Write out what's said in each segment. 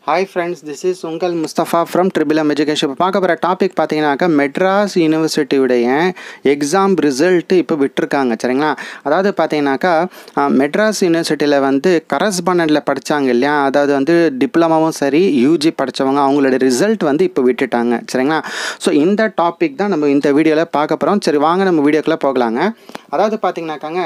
hi friends this is உங்கள் Mustafa from ட்ரிபிளம் education இப்போ பார்க்க போகிற டாபிக் பார்த்தீங்கன்னாக்கா மெட்ராஸ் யூனிவர்சிட்டியுடைய எக்ஸாம் ரிசல்ட்டு இப்போ விட்டுருக்காங்க சரிங்களா அதாவது பார்த்தீங்கன்னாக்கா அஹ், மெட்ராஸ் யூனிவர்சிட்டியில் வந்து கரஸ்பாண்டண்டில் படித்தாங்க இல்லையா அதாவது வந்து டிப்ளமாவும் சரி யூஜி படித்தவங்க அவங்களோட ரிசல்ட் வந்து இப்போ விட்டுட்டாங்க சரிங்களா ஸோ இந்த டாபிக் தான் நம்ம இந்த வீடியோவில் பார்க்க போகிறோம் சரி வாங்க நம்ம வீடியோக்குள்ளே போகலாங்க அதாவது பார்த்தீங்கன்னாக்காங்க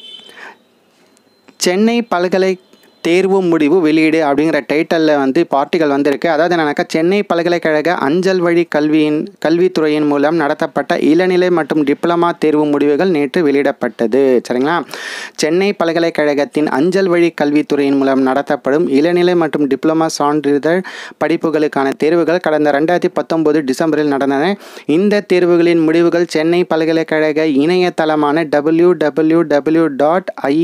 சென்னை பல்கலை தேர்வு முடிவு வெளியீடு அப்படிங்கிற டைட்டலில் வந்து இப்போ ஆர்டிகல் வந்திருக்கு அதாவது என்னன்னாக்கா சென்னை பல்கலைக்கழக அஞ்சல் வழி கல்வியின் கல்வித்துறையின் மூலம் நடத்தப்பட்ட இளநிலை மற்றும் டிப்ளமா தேர்வு முடிவுகள் நேற்று வெளியிடப்பட்டது சரிங்களா சென்னை பல்கலைக்கழகத்தின் அஞ்சல் வழி கல்வித்துறையின் மூலம் நடத்தப்படும் இளநிலை மற்றும் டிப்ளமா சான்றிதழ் படிப்புகளுக்கான தேர்வுகள் கடந்த ரெண்டாயிரத்தி பத்தொம்போது டிசம்பரில் நடந்தன இந்த தேர்வுகளின் முடிவுகள் சென்னை பல்கலைக்கழக இணையதளமான W W W dot I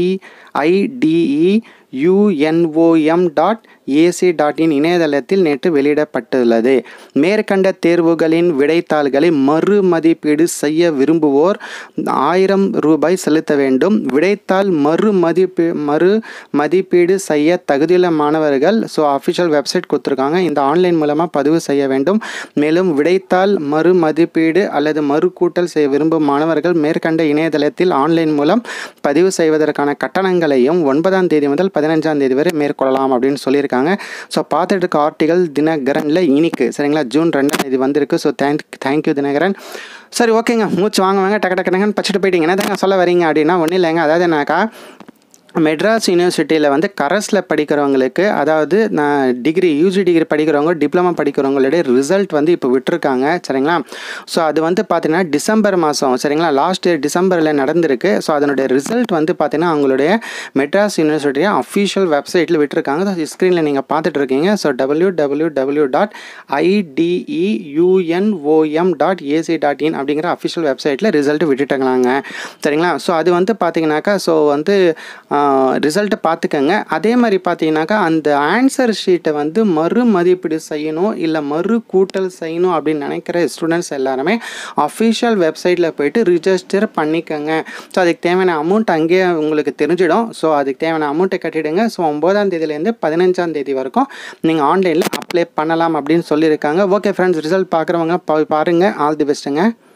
IDE UNOM dot AC dot in இணையதளத்தில் நேற்று வெளியிடப்பட்டுள்ளது மேற்கண்ட தேர்வுகளின் விடைத்தாள்களை மறு மதிப்பீடு செய்ய விரும்புவோர் ஆயிரம் ரூபாய் செலுத்த வேண்டும் விடைத்தாள் மறு மதிப்பீ மறு மதிப்பீடு செய்ய தகுதியுள்ள மாணவர்கள் ஸோ அஃபிஷியல் வெப்சைட் கொடுத்துருக்காங்க இந்த ஆன்லைன் மூலமாக பதிவு செய்ய வேண்டும் மேலும் விடைத்தாள் மறு மதிப்பீடு அல்லது மறு கூட்டல் செய்ய விரும்பும் மாணவர்கள் மேற்கண்ட இணையதளத்தில் ஆன்லைன் மூலம் பதிவு செய்வதற்கான கட்டணங்களையும் ஒன்பதாம் தேதி முதல் பதினஞ்சாம் தேதி வரை மேற்கொள்ளலாம் அப்படின்னு சொல்லியிருக்காங்க ஸோ பார்த்துட்டு இருக்க ஆர்டிகல் தினகரனில் இனிக்கு சரிங்களா ஜூன் ரெண்டாம் தேதி வந்திருக்கு ஸோ தேங்க் தேங்க்யூ தினகரன் சரி ஓகேங்க மூச்சு வாங்க வாங்க டக்கு டக்கு டக்குன்னு பச்சிட்டு போயிட்டீங்க என்ன தாங்க சொல்ல வரீங்க அப்படின்னா ஒன்றும் இல்லைங்க அதாவது என்னக்கா மெட்ராஸ் யூனிவர்சிட்டியில் வந்து கரஸில் படிக்கிறவங்களுக்கு அதாவது நான் டிகிரி யூஜி டிகிரி படிக்கிறவங்க டிப்ளமா படிக்கிறவங்களுடைய ரிசல்ட் வந்து இப்போ விட்டுருக்காங்க சரிங்களா ஸோ அது வந்து பார்த்தீங்கன்னா டிசம்பர் மாதம் சரிங்களா லாஸ்ட் இயர் டிசம்பரில் நடந்திருக்கு ஸோ அதனுடைய ரிசல்ட் வந்து பார்த்தீங்கன்னா அவங்களுடைய மெட்ராஸ் யூனிவர்சிட்டியை அஃபிஷியல் வெப்சைட்டில் விட்டுருக்காங்க ஸோ ஸ்க்ரீனில் நீங்கள் பார்த்துட்டு இருக்கீங்க so W W W dot IDE UNOM dot AC dot in அப்படிங்கிற அஃபிஷியல் வெப்சைட்டில் ரிசல்ட் விட்டுட்டாங்களாங்க சரிங்களா ஸோ அது வந்து பார்த்தீங்கன்னாக்கா ஸோ வந்து ரிசல்ட்டை பார்த்துக்கங்க அதே மாதிரி பார்த்தீங்கன்னாக்கா அந்த ஆன்சர் ஷீட்டை வந்து மறு மதிப்பீடு செய்யணும் இல்லை மறு கூட்டல் செய்யணும் அப்படின்னு நினைக்கிற ஸ்டூடெண்ட்ஸ் எல்லாருமே அஃபிஷியல் வெப்சைட்டில் போயிட்டு ரிஜிஸ்டர் பண்ணிக்கோங்க ஸோ அதுக்கு தேவையான அமௌண்ட் அங்கேயே உங்களுக்கு தெரிஞ்சிடும் ஸோ அதுக்கு தேவையான அமௌண்ட்டை கட்டிடுங்க ஸோ ஒம்போதாம் தேதியிலேருந்து பதினஞ்சாம் தேதி வரைக்கும் நீங்கள் ஆன்லைனில் அப்ளை பண்ணலாம் அப்படின்னு சொல்லியிருக்காங்க ஓகே ஃப்ரெண்ட்ஸ் ரிசல்ட் பார்க்குறவங்க போய் பாருங்கள் ஆல் தி பெஸ்ட்டுங்க